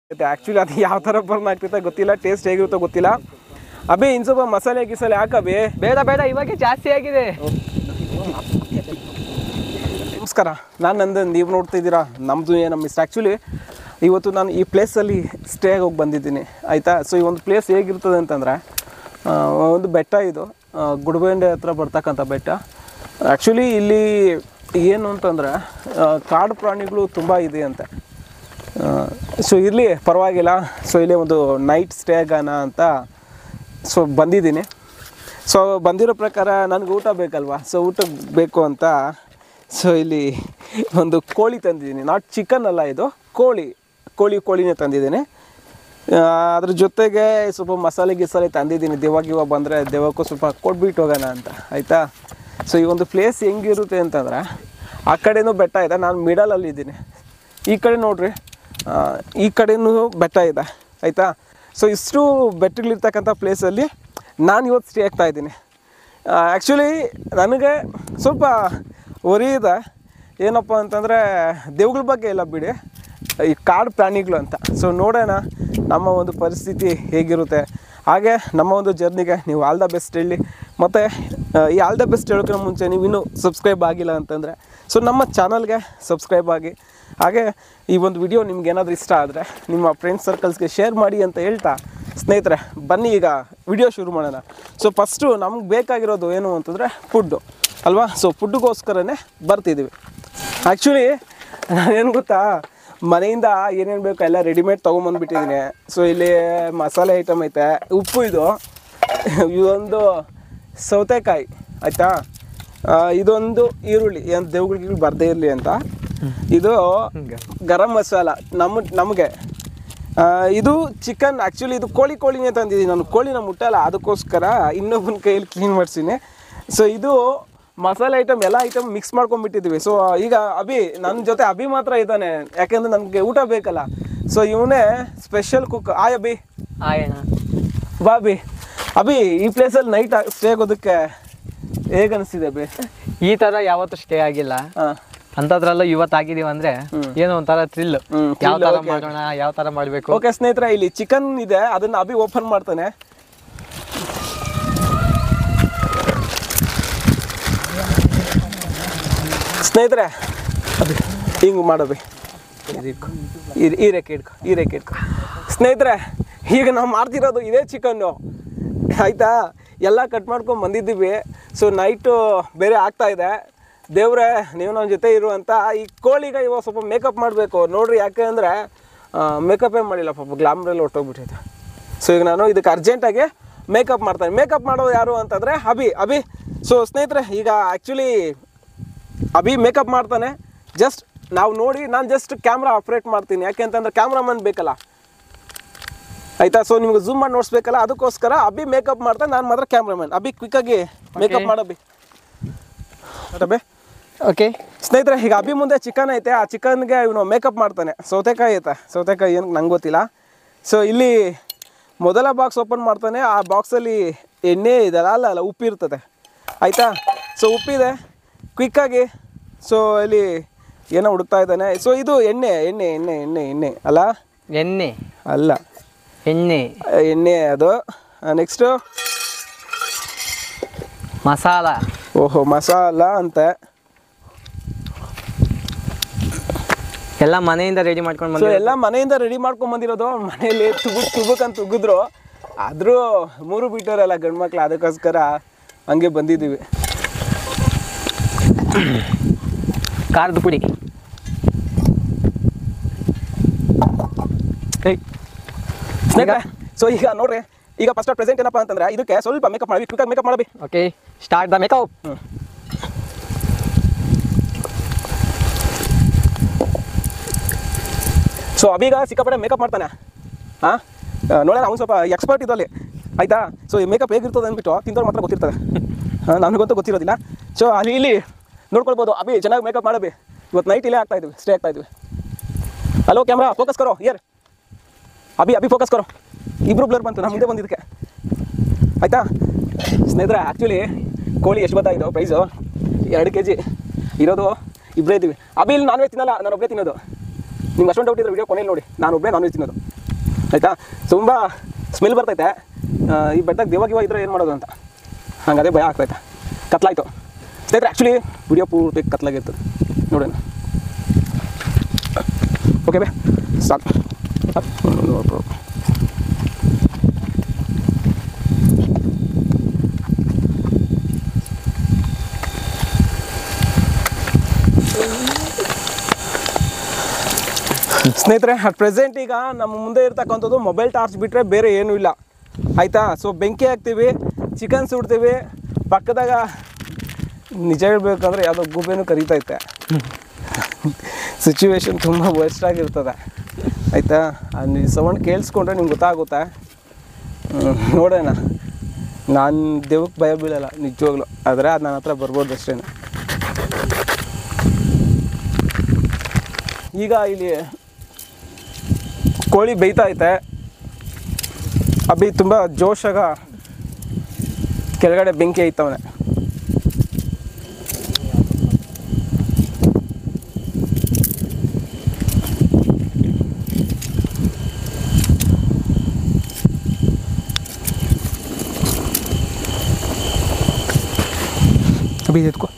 Actually ಅದು ಯಾವ ಥರ ಬರ್ನ್ ಆಗ್ತೈತೆ ಗೊತ್ತಿಲ್ಲ ಟೇಸ್ಟ್ ಹೇಗಿರುತ್ತೋ ಗೊತ್ತಿಲ್ಲ ಅಬಿ ಇನ್ನು ಸ್ವಲ್ಪ ಮಸಾಲೆ ಗಿಸಾಲೆ ಹಾಕಬಿ ಬೇಡ ಬೇಡ ಇವಾಗ ಜಾಸ್ತಿ ಆಗಿದೆ ನಮಸ್ಕಾರ ನಾನು ನಂದನ್ ನೀವು ನೋಡ್ತಿದ್ದೀರಾ ನಮ್ಮದು ನಮ್ಮ ಮಿಸ್ ಆ್ಯಕ್ಚುಲಿ ಇವತ್ತು ನಾನು ಈ ಪ್ಲೇಸಲ್ಲಿ ಸ್ಟೇ ಹೋಗಿ ಬಂದಿದ್ದೀನಿ ಆಯಿತಾ ಸೊ ಈ ಒಂದು ಪ್ಲೇಸ್ ಹೇಗಿರ್ತದೆ ಅಂತಂದರೆ ಆ, ಒಂದು ಬೆಟ್ಟ ಇದು ಆ, ಗುಡ್ಬೆಂಡೆ ಹತ್ರ ಬರ್ತಕ್ಕಂಥ ಬೆಟ್ಟ ಆ್ಯಕ್ಚುಲಿ ಇಲ್ಲಿ ಏನು ಅಂತಂದರೆ ಆ, ಕಾಡು ಪ್ರಾಣಿಗಳು ತುಂಬ ಇದೆ ಅಂತೆ ಸೊ ಇರಲಿ ಪರವಾಗಿಲ್ಲ ಸೊ ಇಲ್ಲಿ ಒಂದು ನೈಟ್ ಸ್ಟೇ ಆಗೋಣ ಅಂತ ಸೊ ಬಂದಿದ್ದೀನಿ ಸೊ ಬಂದಿರೋ ಪ್ರಕಾರ ನನಗೆ ಊಟ ಬೇಕಲ್ವಾ ಸೊ ಊಟ ಬೇಕು ಅಂತ ಸೊ ಇಲ್ಲಿ ಒಂದು ಕೋಳಿ ತಂದಿದ್ದೀನಿ ನಾಟ್ ಚಿಕನ್ ಅಲ್ಲ ಇದು ಕೋಳಿ ಕೋಳಿ ಕೋಳಿನೇ ತಂದಿದ್ದೀನಿ ಆ, ಅದ್ರ ಜೊತೆಗೆ ಸ್ವಲ್ಪ ಮಸಾಲೆ ಗಿಸಾಲೆ ತಂದಿದ್ದೀನಿ ದೇವ ಗಿವ ಬಂದರೆ ದೇವಕ್ಕೂ ಸ್ವಲ್ಪ ಕೊಟ್ಬಿಟ್ಟು ಹೋಗೋಣ ಅಂತ ಆಯಿತಾ ಸೊ ಈ ಒಂದು ಪ್ಲೇಸ್ ಹೆಂಗಿರುತ್ತೆ ಅಂತಂದ್ರೆ ಆ ಕಡೆನೂ ಬೆಟ್ಟ ಇದೆ ನಾನು ಮಿಡಲಲ್ಲಿ ಇದ್ದೀನಿ ಈ ಕಡೆ ನೋಡ್ರಿ ಆ, ಈ ಕಡೆನೂ ಬೆಟ್ಟ ಇದೆ ಆಯಿತಾ ಸೊ ಇಷ್ಟು ಬೆಟ್ಟಗಳಿರ್ತಕ್ಕಂಥ ಪ್ಲೇಸಲ್ಲಿ ನಾನು ಇವತ್ತು ಸ್ಟೇ ಆಗ್ತಾ ಇದ್ದೀನಿ ಆ್ಯಕ್ಚುಲಿ ನನಗೆ ಸ್ವಲ್ಪ ವರಿ ಇದೆ ಏನಪ್ಪ ಅಂತಂದರೆ ದೇವ್ಗಳ ಬಗ್ಗೆ ಇಲ್ಲ ಬಿಡಿ ಈ ಕಾಡು ಪ್ರಾಣಿಗಳು ಅಂತ ಸೊ ನೋಡೋಣ ನಮ್ಮ ಒಂದು ಪರಿಸ್ಥಿತಿ ಹೇಗಿರುತ್ತೆ ಹಾಗೆ ನಮ್ಮ ಒಂದು ಜರ್ನಿಗೆ ನೀವು ಆಲ್ ದ ಬೆಸ್ಟ್ ಹೇಳಿ ಮತ್ತು ಈ ಆಲ್ ದ ಬೆಸ್ಟ್ ಹೇಳೋಕ್ಕಿಂತ ಮುಂಚೆ ನೀವು ಇನ್ನೂ ಸಬ್ಸ್ಕ್ರೈಬ್ ಆಗಿಲ್ಲ ಅಂತಂದರೆ ಸೊ ನಮ್ಮ ಚಾನಲ್ಗೆ ಸಬ್ಸ್ಕ್ರೈಬ್ ಆಗಿ ಹಾಗೆ ಈ ಒಂದು ವಿಡಿಯೋ ನಿಮ್ಗೆ ಏನಾದರೂ ಇಷ್ಟ ಆದರೆ ನಿಮ್ಮ ಫ್ರೆಂಡ್ಸ್ ಸರ್ಕಲ್ಸ್ಗೆ ಶೇರ್ ಮಾಡಿ ಅಂತ ಹೇಳ್ತಾ ಸ್ನೇಹಿತರೆ ಬನ್ನಿ ಈಗ ವಿಡಿಯೋ ಶುರು ಮಾಡೋಣ ಸೊ ಫಸ್ಟು ನಮ್ಗೆ ಬೇಕಾಗಿರೋದು ಏನು ಅಂತಂದರೆ ಫುಡ್ಡು ಅಲ್ವಾ ಸೊ ಫುಡ್ಡುಗೋಸ್ಕರನೇ ಬರ್ತಿದ್ದೀವಿ ಆ್ಯಕ್ಚುಲಿ ಏನು ಗೊತ್ತಾ ಮನೆಯಿಂದ ಏನೇನು ಬೇಕು ಎಲ್ಲ ರೆಡಿಮೇಡ್ ತೊಗೊಂಬಂದ್ಬಿಟ್ಟಿದ್ದೀನಿ ಸೊ ಇಲ್ಲಿ ಮಸಾಲೆ ಐಟಮ್ ಐತೆ ಉಪ್ಪು ಇದು ಇದೊಂದು ಸೌತೆಕಾಯಿ ಆಯಿತಾ ಇದೊಂದು ಈರುಳ್ಳಿ ಏನು ದೇವ್ಗಳಿಗೆ ಬರದೇ ಇರಲಿ ಅಂತ ಇದು ಗರಂ ಮಸಾಲ ನಮ್ಮ ನಮಗೆ ಇದು ಚಿಕನ್ ಆ್ಯಕ್ಚುಲಿ ಇದು ಕೋಳಿ ಕೋಳಿನೇ ತಂದಿದ್ದೀನಿ ನಾನು ಕೋಳಿನ ಮುಟ್ಟಲ್ಲ ಅದಕ್ಕೋಸ್ಕರ ಇನ್ನೊಬ್ಬನ ಕೈಯಲ್ಲಿ ಕ್ಲೀನ್ ಮಾಡಿಸಿನಿ ಸೊ ಇದು ಮಸಾಲೆ ಐಟಮ್ ಎಲ್ಲ ಐಟಮ್ ಮಿಕ್ಸ್ ಮಾಡ್ಕೊಂಡ್ಬಿಟ್ಟಿದ್ದೀವಿ ಸೊ ಈಗ ಅಭಿ ನನ್ನ ಜೊತೆ ಅಭಿ ಮಾತ್ರ ಇದ್ದಾನೆ ಯಾಕೆಂದ್ರೆ ನನಗೆ ಊಟ ಬೇಕಲ್ಲ ಸೊ ಇವನೇ ಸ್ಪೆಷಲ್ ಕುಕ್ ಆಯ್ ಅಭಿ ಆಯಣ್ಣ ಬಾ ಅಭಿ ಅಭಿ ಈ ಪ್ಲೇಸಲ್ಲಿ ನೈಟ್ ಸ್ಟೇ ಆಗೋದಕ್ಕೆ ಹೇಗೆ ಅನಿಸ್ತಿದೆ ಅಭಿ ಈ ತರ ಯಾವತ್ತೂ ಸ್ಟೇ ಆಗಿಲ್ಲ ಹಾಂ ಅಂತದ್ರಲ್ಲೂ ಇವತ್ತು ಆಗಿದೀವಿ ಅಂದ್ರೆ ಏನೋ ಒಂಥರ ಥ್ರಿಲ್ ಹ್ಮ್, ಯಾವ thrill, ತರ okay. ಮಾಡೋಣ ಯಾವ ತರ ಮಾಡ್ಬೇಕು ಓಕೆ ಸ್ನೇಹಿತರೆ ಇಲ್ಲಿ ಚಿಕನ್ ಇದೆ ಅದನ್ನ ಅಭಿ ಓಪನ್ ಮಾಡ್ತಾನೆ ಸ್ನೇಹಿತರೆ ಅಭಿ ಹಿಂಗೆ ಮಾಡಬಿ ಈ ರೇಖೆ ಇಡ್ಕೊ ಈ ರೇಖೆ ಇಡ್ಕೊ ಸ್ನೇಹಿತರೆ ಈಗ ನಾವು ಮಾಡ್ತಿರೋದು ಇದೇ ಚಿಕನ್ನು ಆಯಿತಾ ಎಲ್ಲ ಕಟ್ ಮಾಡ್ಕೊಂಡು ಬಂದಿದ್ದೀವಿ ಸೊ ನೈಟು ಬೇರೆ ಆಗ್ತಾ ಇದೆ ದೇವ್ರೆ ನೀವು ನಮ್ಮ ಜೊತೆ ಇರು ಅಂತ ಈ ಕೋಳಿಗೆ ಇವಾಗ ಸ್ವಲ್ಪ ಮೇಕಪ್ ಮಾಡಬೇಕು ನೋಡ್ರಿ ಯಾಕೆ ಅಂದರೆ ಮೇಕಪ್ಪೇ ಮಾಡಿಲ್ಲ ಪಾಪ ಗ್ಲಾಮ್ರಲ್ಲಿ ಹೊಟ್ಟೋಗ್ಬಿಟ್ಟೈತೆ ಸೊ ಈಗ ನಾನು ಇದಕ್ಕೆ ಅರ್ಜೆಂಟಾಗಿ ಮೇಕಪ್ ಮಾಡ್ತಾನೆ ಮೇಕಪ್ ಮಾಡೋದು ಯಾರು ಅಂತಂದರೆ ಅಭಿ ಅಭಿ ಸೊ ಸ್ನೇಹಿತರೆ ಈಗ ಆ್ಯಕ್ಚುಲಿ ಅಭಿ ಮೇಕಪ್ ಮಾಡ್ತಾನೆ ಜಸ್ಟ್ ನಾವು ನೋಡಿ ನಾನು ಜಸ್ಟ್ ಕ್ಯಾಮ್ರಾ ಆಪ್ರೇಟ್ ಮಾಡ್ತೀನಿ ಯಾಕೆ ಅಂತಂದ್ರೆ ಕ್ಯಾಮ್ರಾಮನ್ ಬೇಕಲ್ಲ ಆಯ್ತಾ ಸೊ ನಿಮ್ಗೆ ಝೂಮ್ ಮಾಡಿ ನೋಡಿಸ್ಬೇಕಲ್ಲ ಅದಕ್ಕೋಸ್ಕರ ಅಭಿ ಮೇಕಪ್ ಮಾಡ್ತಾನೆ ನಾನು ಮಾತ್ರ ಕ್ಯಾಮ್ರಾಮನ್ ಅಭಿ ಕ್ವಿಕ್ಕಾಗಿ ಮೇಕಪ್ ಮಾಡಬಿ ಅಭಿ ಓಕೆ ಸ್ನೇಹಿತರೆ ಈಗ ಅಭಿ ಮುಂದೆ ಚಿಕನ್ ಐತೆ ಆ ಚಿಕನ್ಗೆ ಇವನು ಮೇಕಪ್ ಮಾಡ್ತಾನೆ ಸೌತೆಕಾಯಿ ಐತೆ ಸೌತೆಕಾಯಿ ಏನು ನಂಗೆ ಗೊತ್ತಿಲ್ಲ ಸೊ ಇಲ್ಲಿ ಮೊದಲ ಬಾಕ್ಸ್ ಓಪನ್ ಮಾಡ್ತಾನೆ ಆ ಬಾಕ್ಸಲ್ಲಿ ಎಣ್ಣೆ ಇದೆಲ್ಲ ಅಲ್ಲ ಅಲ್ಲ ಉಪ್ಪು ಇರ್ತದೆ ಆಯಿತಾ ಸೊ ಉಪ್ಪಿದೆ ಕ್ವಿಕ್ಕಾಗಿ ಸೊ ಇಲ್ಲಿ ಏನೋ ಹುಡುಕ್ತಾ ಇದ್ದಾನೆ ಸೊ ಇದು ಎಣ್ಣೆ ಎಣ್ಣೆ ಎಣ್ಣೆ ಎಣ್ಣೆ ಎಣ್ಣೆ ಅಲ್ಲ ಎಣ್ಣೆ ಅಲ್ಲ ಎಣ್ಣೆ ಎಣ್ಣೆ ಅದು ನೆಕ್ಸ್ಟು ಮಸಾಲ ಓಹೋ ಮಸಾಲ ಅಂತೆ ಎಲ್ಲ ಮನೆಯಿಂದ ರೆಡಿ ಮಾಡ್ಕೊಂಡು ಸೊ ಬಂದು ಎಲ್ಲ ಮನೆಯಿಂದ ರೆಡಿ ಮಾಡ್ಕೊಂಡ್ ಬಂದಿರೋದು ಮನೆಯಲ್ಲಿ ತುಗುಕ್ ತುಗುಕ್ ಅಂತ ತುಗಿದ್ರು ಆದ್ರೂ ಮೂರು ಬಿಟ್ಟವರಲ್ಲ ಗಂಡು ಮಕ್ಳು ಅದಕ್ಕೋಸ್ಕರ ಹಂಗೆ ಬಂದಿದ್ದೀವಿ ಖಾರದ ಪುಡಿ ಸ್ನೇಹಿತರೆ ಸೊ ಈಗ ನೋಡ್ರಿ ಈಗ ಫಸ್ಟ್ ಪ್ರೆಸೆಂಟ್ ಏನಪ್ಪಾ ಅಂತಂದ್ರೆ ಇದಕ್ಕೆ ಸ್ವಲ್ಪ ಮೇಕಪ್ ಮಾಡಿ ಕ್ವಿಕ್ ಮೇಕಪ್ ಮಾಡಬಿ okay start the makeup so ಅಭೀಗ ಸಿಕ್ಕಾಪಟ್ಟೆ ಮೇಕಪ್ ಮಾಡ್ತಾನೆ ಹಾಂ ನೋಡೋಣ ಅವ್ನು ಸ್ವಲ್ಪ ಎಕ್ಸ್ಪರ್ಟ್ ಇದ್ದಲ್ಲಿ ಆಯ್ತಾ ಸೊ ಈ ಮೇಕಪ್ ಹೇಗಿರ್ತದೆ ಅಂದ್ಬಿಟ್ಟು ತಿಂದವ್ರು ಮಾತ್ರ ಗೊತ್ತಿರ್ತದೆ ಹಾಂ ನನಗಂತೂ ಗೊತ್ತಿರೋದಿಲ್ಲ ಸೊ ಅಲ್ಲಿ ಇಲ್ಲಿ ನೋಡ್ಕೊಳ್ಬೋದು ಅಭಿ ಚೆನ್ನಾಗಿ ಮೇಕಪ್ ಮಾಡಬಿ ಇವತ್ತು ನೈಟ್ ಇಲ್ಲೇ ಆಗ್ತಾ ಇದ್ವಿ ಸ್ಟೇ ಆಗ್ತಾ ಇದ್ವಿ ಹಲೋ ಕ್ಯಾಮ್ರಾ ಫೋಕಸ್ ಕರೋ ಯರ್ ಅಭಿ ಅಭಿ ಫೋಕಸ್ ಕರೋ ಇಬ್ರು ಬ್ಲರ್ ಬಂತು ನಮ್ಮ ಮುಂದೆ ಬಂದಿದ್ದಕ್ಕೆ ಆಯ್ತಾ ಸ್ನೇಹಿತರೆ ಆ್ಯಕ್ಚುಲಿ ಕೋಳಿ ಎಷ್ಟು ಬರ್ತಾ ಇದು ಪ್ರೈಸು ಎರಡು ಕೆ ಜಿ ಇರೋದು ಇಬ್ಬರೇ ಇದ್ದೀವಿ ಅಭಿ ಇಲ್ಲಿ ನಾನ್ ವೆಜ್ ತಿನ್ನಲ್ಲ ನಾನು ಒಬ್ಬರೇ ತಿನ್ನೋದು ನಿಮ್ಗೆ ಅಷ್ಟೊಂದು ಡೌಟ್ ಇದ್ರೆ ವಿಡಿಯೋ ಕೊನೆಯಲ್ಲಿ ನೋಡಿ ನಾನು ಒಬ್ಬರೇ ನಾನ್ ವೆಜ್ ತಿನ್ನೋದು ಆಯಿತಾ ತುಂಬ ಸ್ಮೆಲ್ ಬರ್ತೈತೆ ಆ, ಈ ಬೆಟ್ಟಕ್ಕೆ ದೇವಾಗ ಇವಾಗ ಇದ್ರೆ ಏನು ಮಾಡೋದು ಅಂತ ಹಂಗದೇ ಭಯ ಆಗ್ತೈತೆ ಕತ್ಲಾಯ್ತು ಸ್ನೇಹಿತರೆ ಆ್ಯಕ್ಚುಲಿ ವಿಡಿಯೋ ಪೂರ್ತಿ ಕತ್ಲಾಗಿರ್ತದೆ ನೋಡೋಣ ಓಕೆ ಬೇ ಸಾಕು ಸಾಕು. ಸ್ನೇಹಿತರೆ ಅಟ್ ಪ್ರೆಸೆಂಟ್ ಈಗ ನಮ್ಮ ಮುಂದೆ ಇರ್ತಕ್ಕಂಥದ್ದು ಮೊಬೈಲ್ ಟಾರ್ಚ್ ಬಿಟ್ಟರೆ ಬೇರೆ ಏನೂ ಇಲ್ಲ ಆಯಿತಾ ಸೊ ಬೆಂಕಿ ಹಾಕ್ತೀವಿ ಚಿಕನ್ ಸುಡ್ತೀವಿ ಪಕ್ಕದಾಗ ನಿಜ ಹೇಳ್ಬೇಕಂದ್ರೆ ಯಾವುದೋ ಗುಬ್ಬೆನೂ ಕರಿತೈತೆ ಸಿಚುವೇಶನ್ ತುಂಬ ವರ್ಸ್ಟ್ ಆಗಿರ್ತದೆ ಆಯಿತಾ ನೀವು ಸೌಂಡ್ ಕೇಳಿಸ್ಕೊಂಡ್ರೆ ನಿಮ್ಗೆ ಗೊತ್ತಾಗುತ್ತೆ ಹ್ಮ್, ನೋಡೋಣ ನಾನು ದೇವಕ್ಕೆ ಭಯ ಬೀಳಲ್ಲ ನಿಜವಾಗ್ಲು ಆದರೆ ಅದು ನನ್ನ ಹತ್ರ ಬರ್ಬೋದು ಅಷ್ಟೇ ಈಗ ಇಲ್ಲಿ ಕೋಳಿ ಬೇಯ್ತಾ ಐತೆ ಅಭಿ ತುಂಬ ಜೋಶಾಗ ಕೆಳಗಡೆ ಬೆಂಕಿ ಐತವನೆ ಅಭಿ ಎತ್ಕೋ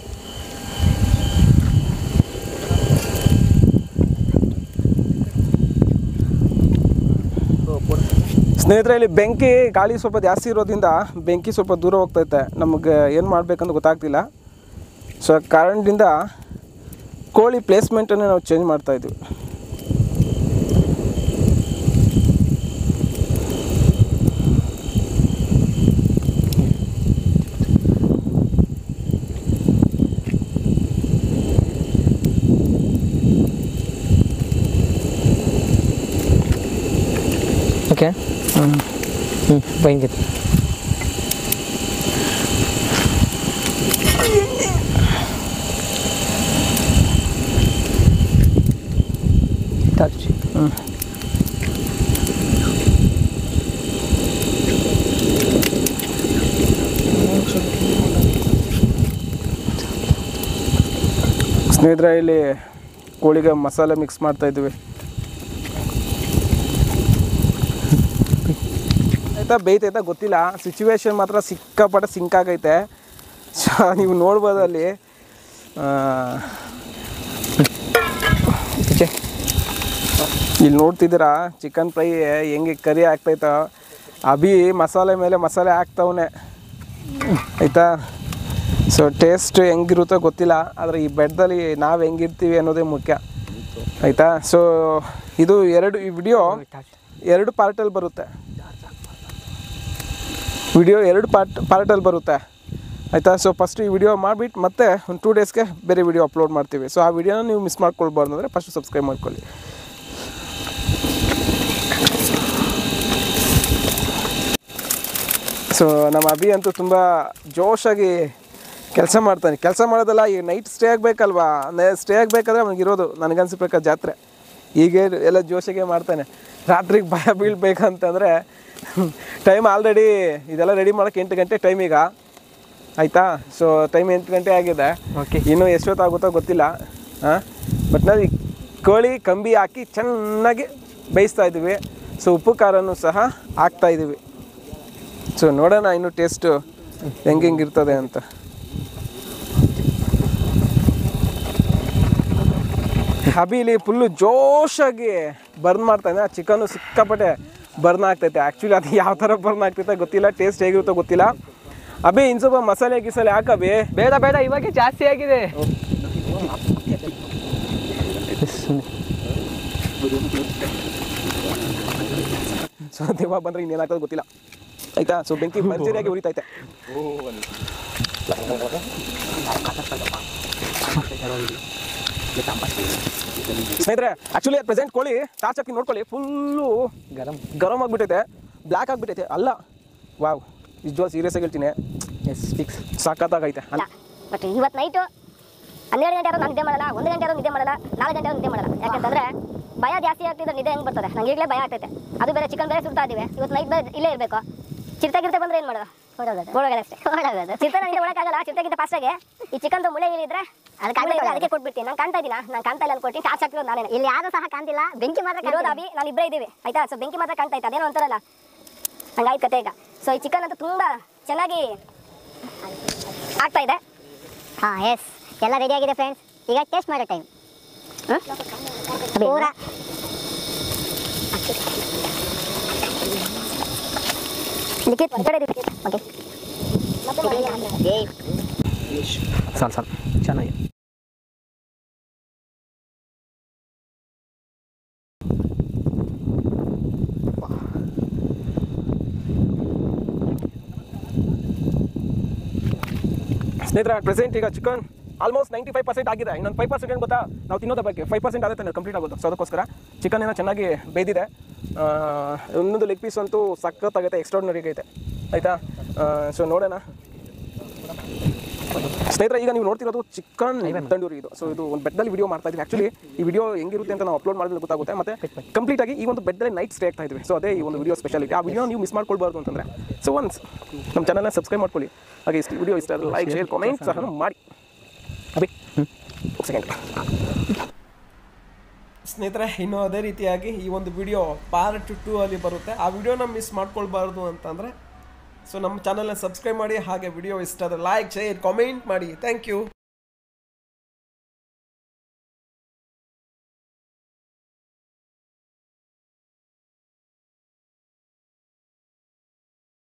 ಸ್ನೇಹಿತರೆ ಇಲ್ಲಿ ಬೆಂಕಿ ಗಾಳಿ ಸ್ವಲ್ಪ ಜಾಸ್ತಿ ಇರೋದ್ರಿಂದ ಬೆಂಕಿ ಸ್ವಲ್ಪ ದೂರ ಹೋಗ್ತೈತೆ ನಮಗೆ ಏನು ಮಾಡಬೇಕಂತ ಗೊತ್ತಾಗ್ತಿಲ್ಲ ಸೊ ಆ ಕಾರಣದಿಂದ ಕೋಳಿ ಪ್ಲೇಸ್ಮೆಂಟನ್ನೇ ನಾವು ಚೇಂಜ್ ಮಾಡ್ತಾ ಇದ್ವಿ ಓಕೆ ಹ್ಞೂ ಭಯಂಕರ ಟಾರ್ಚ್ ಸ್ನೇಹಿತರೆ ಇಲ್ಲಿ ಕೋಳಿಗೆ ಮಸಾಲೆ ಮಿಕ್ಸ್ ಮಾಡ್ತಾ ಇದ್ವಿ ಆಯ್ತಾ ಬೇಯ್ತೈತಾ ಗೊತ್ತಿಲ್ಲ ಸಿಚುವೇಶನ್ ಮಾತ್ರ ಸಿಕ್ಕಾಪಟ್ಟೆ ಸಿಂಕ್ ಆಗೈತೆ ಸೊ ನೀವು ನೋಡ್ಬೋದು ಅಲ್ಲಿ ಆ, ಈಚೆ ಇಲ್ಲಿ ನೋಡ್ತಿದ್ದೀರಾ ಚಿಕನ್ ಫ್ರೈ ಹೆಂಗೆ ಕರಿ ಆಗ್ತೈತೋ ಅಭಿ ಮಸಾಲೆ ಮೇಲೆ ಮಸಾಲೆ ಹಾಕ್ತವನೆ ಆಯಿತಾ ಸೊ ಟೇಸ್ಟ್ ಹೆಂಗಿರುತ್ತೋ ಗೊತ್ತಿಲ್ಲ ಆದರೆ ಈ ಬೆಡ್ದಲ್ಲಿ ನಾವು ಹೆಂಗಿರ್ತೀವಿ ಅನ್ನೋದೇ ಮುಖ್ಯ ಆಯಿತಾ ಸೊ ಇದು ಎರಡು ಈ ವಿಡಿಯೋ ಎರಡು ಪಾರ್ಟಲ್ಲಿ ಬರುತ್ತೆ ವಿಡಿಯೋ ಎರಡು ಪಾರ್ಟ್ ಪಾರ್ಟಲ್ಲಿ ಬರುತ್ತೆ ಆಯಿತಾ ಸೊ ಫಸ್ಟ್ ಈ ವಿಡಿಯೋ ಮಾಡಿಬಿಟ್ಟು ಮತ್ತೆ ಒಂದು ಟೂ ಡೇಸ್ಗೆ ಬೇರೆ ವಿಡಿಯೋ ಅಪ್ಲೋಡ್ ಮಾಡ್ತೀವಿ ಸೊ ಆ ವಿಡಿಯೋನ ನೀವು ಮಿಸ್ ಮಾಡ್ಕೊಳ್ಬಾರ್ದು ಅಂದರೆ ಫಸ್ಟ್ ಸಬ್ಸ್ಕ್ರೈಬ್ ಮಾಡ್ಕೊಳ್ಳಿ ಸೊ ನಮ್ಮ ಅಭಿ ಅಂತೂ ತುಂಬ ಜೋಶಾಗಿ ಕೆಲಸ ಮಾಡ್ತಾನೆ ಕೆಲಸ ಮಾಡೋದಲ್ಲ ಈಗ ನೈಟ್ ಸ್ಟೇ ಆಗಬೇಕಲ್ವಾ ಸ್ಟೇ ಆಗಬೇಕಾದ್ರೆ ಅವ್ನಿಗೆ ಇರೋದು ನನಗನ್ಸಿರ್ಬೇಕಾದ ಜಾತ್ರೆ ಈಗ ಎಲ್ಲ ಜೋಶಾಗೆ ಮಾಡ್ತಾನೆ ರಾತ್ರಿಗೆ ಭಯ ಬೀಳ್ಬೇಕಂತಂದರೆ ಟೈಮ್ ಆಲ್ರೆಡಿ ಇದೆಲ್ಲ ರೆಡಿ ಮಾಡೋಕ್ಕೆ ಎಂಟು ಗಂಟೆ ಟೈಮ್ ಈಗ ಆಯಿತಾ ಸೊ ಟೈಮ್ ಎಂಟು ಗಂಟೆ ಆಗಿದೆ ಓಕೆ ಇನ್ನೂ ಎಷ್ಟೊತ್ತಾಗುತ್ತೋ ಗೊತ್ತಿಲ್ಲ ಹಾಂ ಬಟ್ ನಾವು ಈ ಕೋಳಿ ಕಂಬಿ ಹಾಕಿ ಚೆನ್ನಾಗಿ ಬೇಯಿಸ್ತಾ ಇದ್ದೀವಿ ಸೊ ಉಪ್ಪು ಖಾರನೂ ಸಹ ಹಾಕ್ತಾ ಇದ್ದೀವಿ ಸೊ ನೋಡೋಣ ಇನ್ನು ಟೇಸ್ಟು ಹೆಂಗೆ ಹೆಂಗಿರ್ತದೆ ಅಂತ ಹಬೀಲಿ ಫುಲ್ಲು ಜೋಶಾಗಿ ಬರ್ನ್ ಮಾಡ್ತಾ ಇದ್ದೆ ಚಿಕನ್ನು ಸಿಕ್ಕಾಪಟ್ಟೆ ಬರ್ನ್ ಆಗ್ತೈತೆ ಆ್ಯಕ್ಚುಲಿ ಅದು ಯಾವ ಥರ ಬರ್ನ್ ಆಗ್ತೈತೆ ಗೊತ್ತಿಲ್ಲ ಟೇಸ್ಟ್ ಹೇಗಿರುತ್ತೋ ಗೊತ್ತಿಲ್ಲ ಅಭಿ ಇನ್ನು ಸ್ವಲ್ಪ ಮಸಾಲೆ ಗಿಸಾಲೆ ಹಾಕಬಿ ಬೇಡ ಬೇಡ ಇವಾಗೆ ಜಾಸ್ತಿ ಆಗಿದೆ ಸೊ ದೇವ ಬಂದ್ರೆ ಇನ್ನೇನಾಗ್ತದೆ ಗೊತ್ತಿಲ್ಲ ಆಯ್ತಾ ಸೊ ಬೆಂಕಿ ಭರ್ಜರಿಯಾಗಿ ಉರಿತೈತೆ ಸ್ನೇಹಿತರೆ ಆಕ್ಚುಲಿ ಪ್ರೆಸೆಂಟ್ ಕೋಳಿ ಟಾರ್ಚ್ ಹಾಕಿ ನೋಡ್ಕೊಳ್ಳಿ ಫುಲ್ಲು ಗರಂ ಗರಂ ಆಗಿಬಿಟ್ಟೈತೆ ಬ್ಲ್ಯಾಕ್ ಆಗಿಬಿಟ್ಟೈತೆ ಅಲ್ಲ ವಾವ್ ನಿಜವಾಗ್ ಸೀರಿಯಸ್ ಆಗಿ ಹೇಳ್ತೀನಿ ಎಸ್ ಫಿಕ್ಸ್ ಸಾಕತ್ತಾಗೈತೆ ಅಲ್ಲ ಬಟ್ ಇವತ್ತು ನೈಟು ಹನ್ನೆರಡು ಗಂಟೆ ಆದ್ರೂ ನಾನು ನಿದ್ದೆ ಮಾಡಲ್ಲ ಒಂದು ಗಂಟೆ ಆದ್ರೂ ನಿದ್ದೆ ಮಾಡಲ್ಲ ನಾಲ್ಕು ಗಂಟೆ ಆದ್ರೂ ನಿದ್ದೆ ಮಾಡಲ್ಲ ಯಾಕಂತಂದ್ರೆ ಭಯ ಜಾಸ್ತಿ ಆಗ್ತಿದ್ರೆ ನಿದ್ದೆ ಹೆಂಗೆ ಬರ್ತದೆ ನಂಗೆ ಈಗಲೇ ಭಯ ಆಗ್ತೈತೆ ಅದು ಬೇರೆ ಚಿಕನ್ ಬೇರೆ ಸುಡ್ತಾ ಇದೀವಿ ಇವತ್ತು ನೈಟ್ ಬೇರೆ ಇಲ್ಲೇ ಇರಬೇಕು ಚಿರತೆ ಗಿರ್ತೆ ಬಂದ್ರೆ ಏನು ಮಾಡೋದು ಓಡೋಗೋದು ಓಡೋಗೋದು ಅಷ್ಟೇ ಓಡೋಗೋದು ಚಿಕನ್ ಇಂದ ಒಳಕಾಗಲ್ಲ ಚಿಂತೆಗಿಂತ ಫಾಸ್ಟಾಗಿ ಈ ಚಿಕನ್ದು ಮುಳೆ ಏನಿದ್ರೆ ಅದಕ್ಕೆ ಅದಕ್ಕೆ ಕೊಟ್ಬಿಡ್ತೀನಿ ನಾನು ಕಾಣ್ತಾ ಇದ್ದೀನ ನಾನು ಕಾಣ್ತಾ ಇಲ್ಲ ಅನ್ಕೊಟ್ಟು ಟಾರ್ಚ್ ಹಾಕಿರೋದು ನಾನೇ ಇಲ್ಲಿ ಯಾರು ಸಹ ಕಾಣ್ತಿಲ್ಲ ಬೆಂಕಿ ಮಾತ್ರ ಇರೋದು ಅಭಿ ನಾನು ಇಬ್ಬರೇ ಇದ್ದೀವಿ ಆಯ್ತಾ ಸೊ ಬೆಂಕಿ ಮಾತ್ರ ಕಾಣ್ತಾ ಇತ್ತು ಅದೇನೋ ಅಂತಾರಲ್ಲ ಹಂಗಾಯ್ತು ಕತೆ ಈಗ ಸೊ ಈ ಚಿಕನ್ ಅಂತೂ ತುಂಬ ಚೆನ್ನಾಗಿ ಆಗ್ತಾ ಇದೆ ಹಾಂ ಎಸ್ ಎಲ್ಲ ರೆಡಿ ಆಗಿದೆ ಫ್ರೆಂಡ್ಸ್ ಈಗ ಟೇಸ್ಟ್ ಮಾಡೋ ಟೈಮ್ ಪೂರ ಲಿಖಿತ್ ಕಡೆ ಓಕೆ ಸಾಲು ಸಾಲು ಚೆನ್ನಾಗಿ ಸ್ನೇಹಿತರೆ ಪ್ರೆಸೆಂಟ್ ಈಗ chicken almost ninety five percent ಆಗಿದೆ ಇನ್ನೊಂದು ಫೈವ್ ಪರ್ಸೆಂಟ್ ಏನು ಗೊತ್ತಾ ನಾವು ತಿನ್ನೋದ ಬಗ್ಗೆ ಫೈವ್ ಪರ್ಸೆಂಟ್ ಆಗುತ್ತೆ ಕಂಪ್ಲೀಟ್ ಆಗೋದು ಸೊ ಅದಕ್ಕೋಸ್ಕರ ಚಿಕನ್ ಏನೋ ಚೆನ್ನಾಗಿ ಬೇಯ್ದಿದೆ ಆ, ಒಂದೊಂದು ಲೆಗ್ ಪೀಸ್ ಅಂತೂ ಸಖತ್ತಾಗೈತೆ ಎಕ್ಸ್ಟ್ರಾರ್ಡಿನರಿ ಐತೆ ಆಯಿತಾ ಸೊ ನೋಡೋಣ ಸ್ನೇಹಿತರೆ ಈಗ ನೀವು ನೋಡ್ತಿರೋದು ಚಿಕನ್ ತಂಡೂರಿ ಇದು ಸೊ ಇದು ಒಂದು ಬೆಡ್ಡಲ್ಲಿ ವಿಡಿಯೋ ಮಾಡ್ತಾ ಇದ್ದೀವಿ ಆ್ಯಕ್ಚುಲಿ ಈ ವಿಡಿಯೋ ಹೆಂಗಿರುತ್ತೆ ಅಂತ ನಾವು ಅಪ್ಲೋಡ್ ಮಾಡಿದ್ರೆ ಗೊತ್ತಾಗುತ್ತೆ ಮತ್ತೆ ಕಂಪ್ಲೀಟ್ ಆಗಿ ಈ ಒಂದು ಬೆಡ್ಡಲ್ಲಿ ನೈಟ್ ಸ್ಟೇ ಆಗ್ತಾ ಇದ್ವಿ ಸೊ ಅದೇ ಈ ಒಂದು ವಿಡಿಯೋ ಸ್ಪೆಷಾಲಿಟಿ ಆ ವಿಡಿಯೋ ನೀವು ಮಿಸ್ ಮಾಡ್ಕೊಳ್ಬಾರ್ದು ಅಂತಂದರೆ ಸೊ ಒನ್ಸ್ ನಮ್ಮ ಚಾನಲ್ನ ಸಬ್ಸ್ಕ್ರೈಬ್ ಮಾಡ್ಕೊಳ್ಳಿ ಹಾಗೆ ಇಷ್ಟು ವಿಡಿಯೋ ಇಷ್ಟ ಲೈಕ್ ಶೇರ್ ಕಾಮೆಂಟ್ ಸಹ ಮಾಡಿ ಅಭಿ ಸೆಕೆಂಡ್ ಸ್ನೇಹಿತರೆ ಇನ್ನೂ ಅದೇ ರೀತಿಯಾಗಿ ಈ ಒಂದು ವಿಡಿಯೋ ಪಾರ್ಟ್ ಟು ಅಲ್ಲಿ ಬರುತ್ತೆ ಆ ವಿಡಿಯೋನ ಮಿಸ್ ಮಾಡ್ಕೊಳ್ಬಾರ್ದು ಅಂತಂದರೆ ಸೊ ನಮ್ಮ ಚಾನಲ್ನ ಸಬ್ಸ್ಕ್ರೈಬ್ ಮಾಡಿ ಹಾಗೆ ವಿಡಿಯೋ ಇಷ್ಟ ಆದರೆ ಲೈಕ್ ಶೇರ್ ಕಾಮೆಂಟ್ ಮಾಡಿ ಥ್ಯಾಂಕ್ ಯು